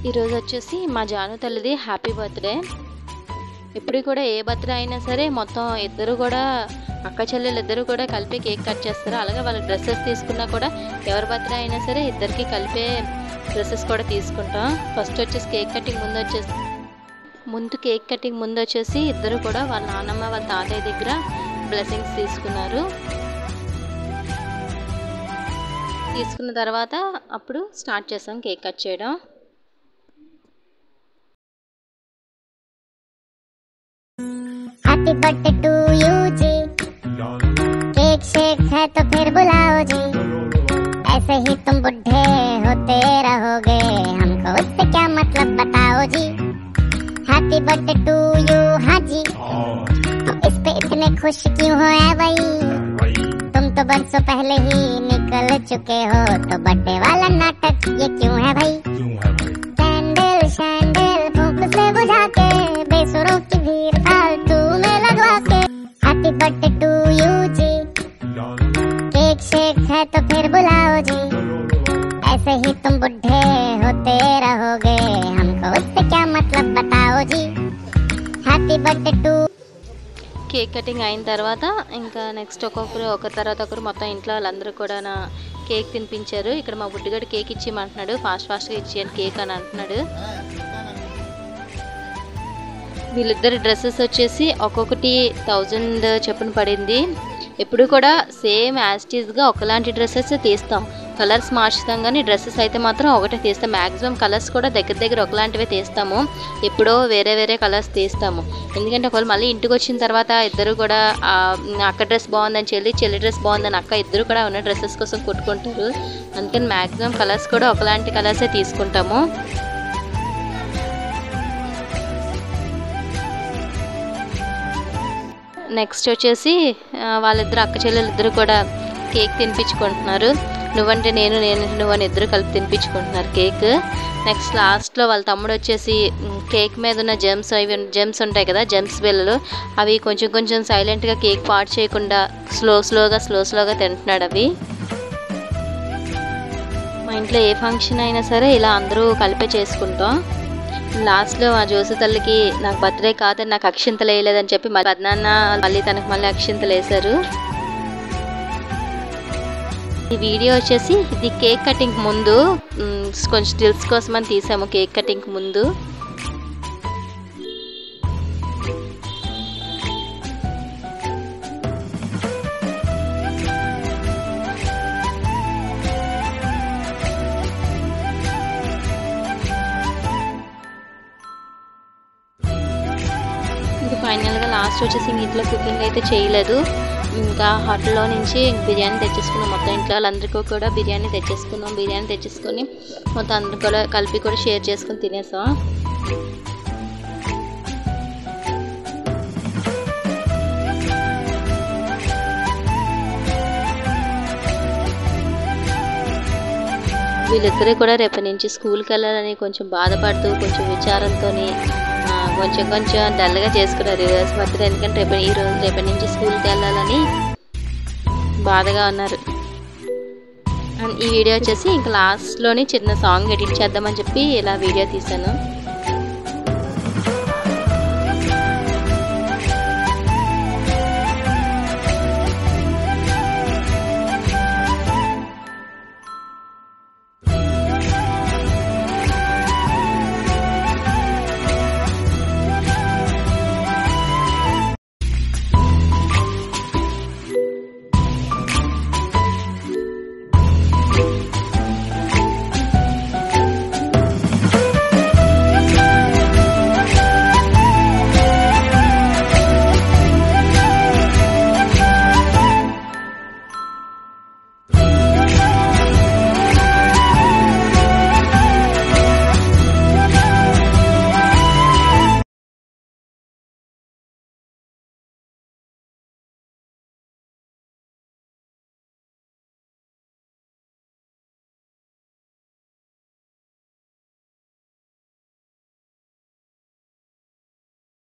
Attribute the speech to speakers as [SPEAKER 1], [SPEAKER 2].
[SPEAKER 1] ఈరోజు వచ్చేసి మా జాను తల్లిది హ్యాపీ బర్త్డే ఎప్పుడు కూడా ఏ బర్త్డే అయినా సరే మొత్తం ఇద్దరు కూడా అక్క చెల్లెలు ఇద్దరు కూడా కలిపి కేక్ కట్ చేస్తారు అలాగే వాళ్ళ డ్రెస్సెస్ తీసుకున్నా కూడా ఎవరి బర్త్డే అయినా సరే ఇద్దరికి కలిపే డ్రెస్సెస్ కూడా తీసుకుంటాం ఫస్ట్ వచ్చేసి కేక్ కటింగ్ ముందు వచ్చేసి ముందు కేక్ కటింగ్ ముందు వచ్చేసి ఇద్దరు కూడా వాళ్ళ నాన్నమ్మ వాళ్ళ తాతయ్య దగ్గర బ్లెస్సింగ్స్ తీసుకున్నారు తీసుకున్న తర్వాత అప్పుడు స్టార్ట్ చేసాం కేక్ కట్ చేయడం
[SPEAKER 2] हैप्पी बर्थडे टू यू जी केक शेक है तो फिर बुलाओ जी ऐसे ही तुम बुढ़े होते रहोगे हमको उससे क्या मतलब बताओ जी हैप्पी बर्थडे टू यू हाँ जी तुम इस पे इतने खुश क्यों हो ऐ भाई तुम तो बरसों पहले ही निकल चुके हो तो बर्थडे वाला नाटक ये क्यों है भाई सैंडल सैंडल फूंक से बुझा के बेसुरों की भीड़ फालतू में लगवा के हैप्पी बर्थडे टू यू जी केक शेक है तो फिर बुलाओ जी ऐसे ही तुम बुढ़े होते रहोगे हमको उससे क्या मतलब बताओ जी happy birthday to
[SPEAKER 1] cake cutting అయిన తర్వాత ఇంకా నెక్స్ట్ ఒక్కొక్కరు ఒక తర్వాత ఒకరు మొత్తం ఇంట్లో వాళ్ళందరూ కూడా నా కేక్ తినిపించారు ఇక్కడ మా బుడ్డిగడు కేక్ ఇచ్చిమంటున్నాడు ఫాస్ట్ ఫాస్ట్గా ఇచ్చేయండి కేక్ అని అంటున్నాడు వీళ్ళిద్దరి డ్రెస్సెస్ వచ్చేసి ఒక్కొక్కటి థౌజండ్ చెప్పున పడింది ఎప్పుడు కూడా సేమ్ యాస్టీస్గా ఒకలాంటి డ్రెస్సెస్ తీస్తాం కలర్స్ మార్చుతాం కానీ డ్రెస్సెస్ అయితే మాత్రం ఒకటే తీస్తాం మ్యాక్సిమం కలర్స్ కూడా దగ్గర దగ్గర ఒకలాంటివే తీస్తాము ఎప్పుడో వేరే వేరే కలర్స్ తీస్తాము ఎందుకంటే ఒకవేళ మళ్ళీ ఇంటికి వచ్చిన తర్వాత ఇద్దరు కూడా ఆ, అక్క డ్రెస్ బాగుందని చెల్లి చెల్లి డ్రెస్ బాగుందని అక్క ఇద్దరు కూడా ఉన్న డ్రెస్సెస్ కోసం కొట్టుకుంటారు అందుకని మ్యాక్సిమం కలర్స్ కూడా ఒకలాంటి కలర్సే తీసుకుంటాము నెక్స్ట్ వచ్చేసి ఆ, వాళ్ళిద్దరు అక్క చెల్లెలు ఇద్దరు కూడా కేక్ తినిపించుకుంటున్నారు నువ్వంటే నేను నేను నువ్వని ఇద్దరు కలిపి తినిపించుకుంటున్నారు కేక్ నెక్స్ట్ లాస్ట్లో వాళ్ళ తమ్ముడు వచ్చేసి మ్, కేక్ మీద ఉన్న జెమ్స్ అవి జెమ్స్ ఉంటాయి కదా జెమ్స్ బిల్లలు అవి కొంచెం కొంచెం సైలెంట్గా కేక్ పాడు చేయకుండా స్లో స్లోగా స్లో స్లోగా తింటున్నాడు అవి మా ఇంట్లో ఏ ఫంక్షన్ అయినా సరే ఇలా అందరూ కలిపే చేసుకుంటాం లాస్ట్లో మా జోసు తల్లికి నాకు బర్త్డే కాదని నాకు అక్షింతలు వేయలేదని చెప్పి మా పెద్దనాన్న మళ్ళీ తనకు మళ్ళీ అక్షింతలు వేశారు ఈ వీడియో వచ్చేసి ఇది కేక్ కటింగ్ ముందు మ్, కొంచెం స్టిల్స్ కోసం అని తీసాము కేక్ కటింగ్ ముందు ఇంకా ఫైనల్గా లాస్ట్ వచ్చేసి ఇంక ఇంట్లో కుకింగ్ అయితే చేయలేదు ఇంకా హోటల్లో నుంచి బిర్యానీ తెచ్చేసుకున్నాం మొత్తం ఇంట్లో వాళ్ళందరికీ కూడా బిర్యానీ తెచ్చేసుకున్నాం బిర్యానీ తెచ్చేసుకొని మొత్తం అందరు కూడా కలిపి కూడా షేర్ చేసుకుని తినేసాం వీళ్ళిద్దరూ కూడా రేపటి నుంచి స్కూల్కి వెళ్ళాలని కొంచెం బాధపడుతూ కొంచెం విచారంతో కొంచెం కొంచెం డల్గా చేసుకున్నారు ఈ రోజు బర్త్డే ఎందుకంటే రేపు ఈ రోజు రేపటి నుంచి స్కూల్కి వెళ్ళాలని బాధగా ఉన్నారు అండ్ ఈ వీడియో వచ్చేసి ఇంకా లాస్ట్లోని చిన్న సాంగ్ ఎడిట్ చేద్దామని చెప్పి ఇలా వీడియో తీశాను